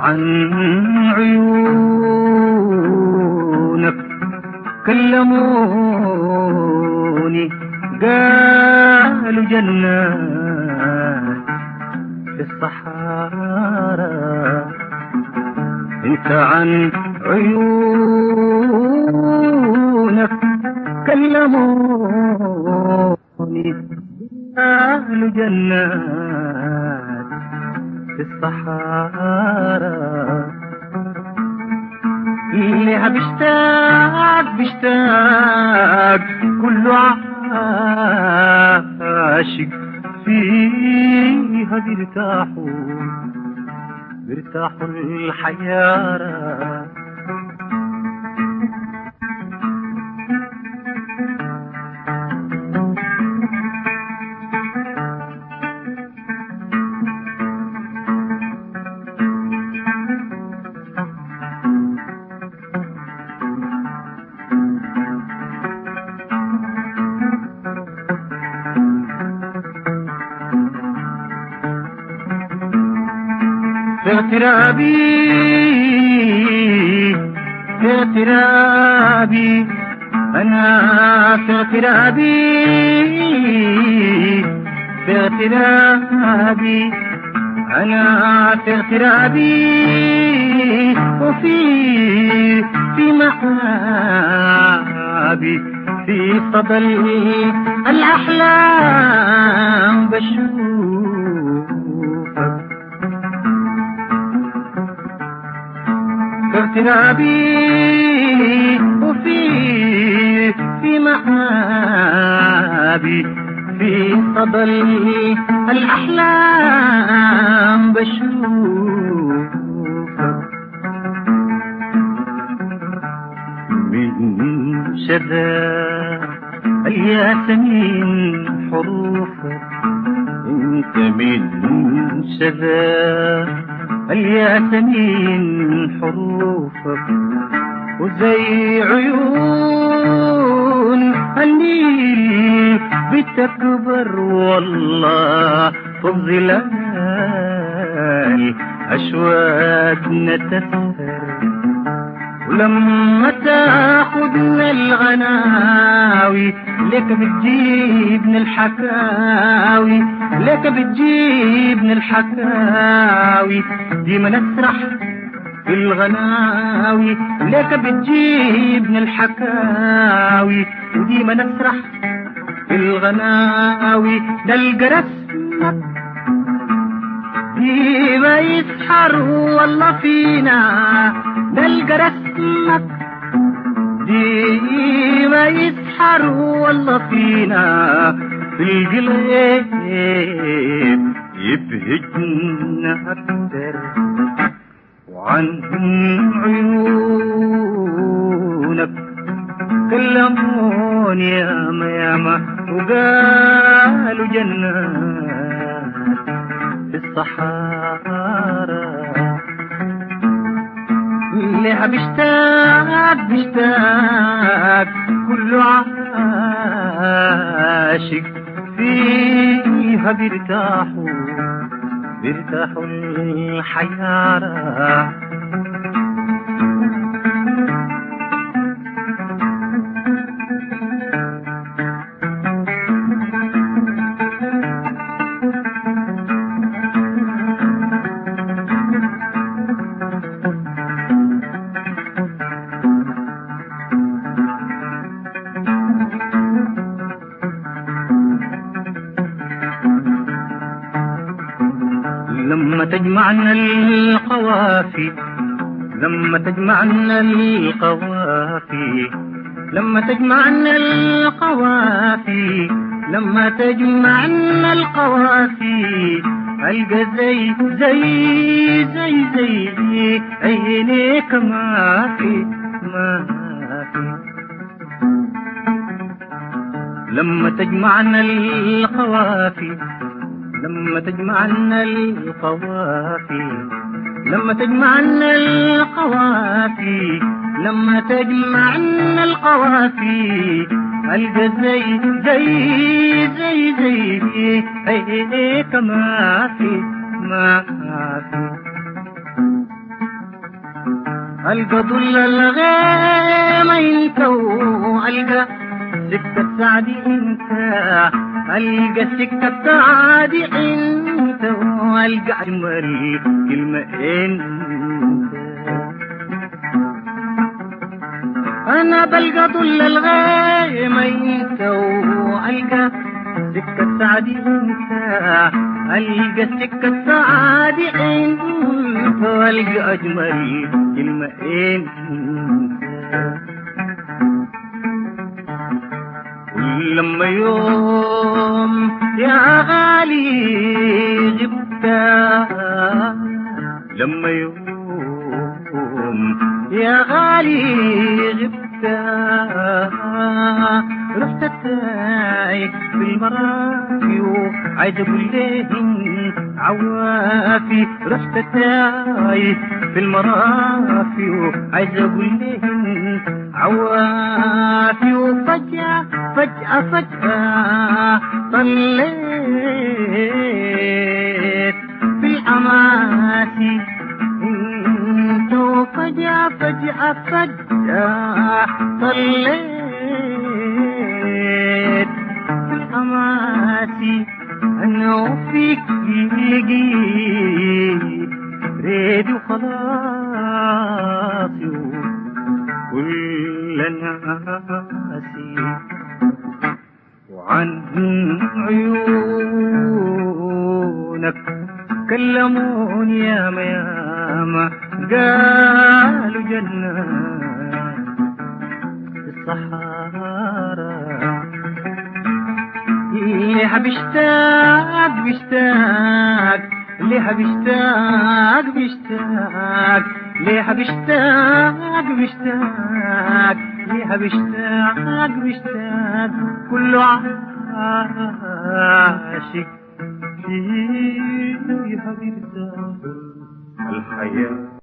عن عيونك كلموني قالوا جنات في الصحارى انت عن عيونك كلموني أهل جنات في الصحارى ليها بيشتاق بيشتاق كل عاشق فيها بيرتاحوا بيرتاحوا الحيارى في اغترابي في اغترابي أنا في اغترابي في اغترابي أنا في اغترابي وفي في محابي في صدى الأحلام بشوفك اغترابي وفي في محابي في صدى الأحلام بشوفك من شذا الياسمين حروفك انت من شذا الياسمين حروفك وزي عيون النيل بتكبر والله في الظلال أشواقنا تسهر ولما تاخدنا الغناوي لك بتجيبني الحكاوي لك بتجيبني الحكاوي دي ما نسرح في الغناوي لك بتجيبني الحكاوي ودي ما نسرح في الغناوي ده الجرس دي ما يسحر والله فينا ده الجرس دي ما يسحر والله فينا في القلب يبهجنا أكتر وعن عيونك كلموني ياما ياما وقالوا جنات في الصحارى لها بيشتاق بيشتاق كل عاشق فيها بيرتاحوا بيرتاحوا الحيارى لما تجمعنا القوافي لما تجمعنا القوافي لما تجمعنا القوافي لما تجمعنا القوافي ألقى زي زي زي زي عينيك ما في ما في لما تجمعنا القوافي لما تجمعنا القوافي لما تجمعنا القوافي لما تجمعنا القوافي ألقى زي زي زي زي هيك ما في ما في ألقى ظل الغيم انت وألقى سكة سعدي انت ألقى سكة سعدي انت وألقى أجمل كلمة انت أنا بلقى ظل الغيم انت وألقى سكة سعدي انت ألقى سكة سعدي انت وألقى أجمل كلمة انت ولما يوم يا غالي غبت لما يوم يا غالي غبت رحت تايه في المرافي وعايز اقول لهم عوافي رحت تايه في المرافي وعايز اقول لهم عوافي وفجأة فجأة فجأة طليت في الأماسي انت فجأة فجأة فجأة طليت في الأماسي أنا وفيك لقيت ريد وخلاص كل ناسي وعن عيونك كلموني يا مياما قالوا جنة في الصحراء ليه بشتاق بشتاق ليه بشتاق بشتاق ليه بشتاق بشتاق ليه بشتاق بشتاق كله عاشق فيه يا حبيبتي الحياه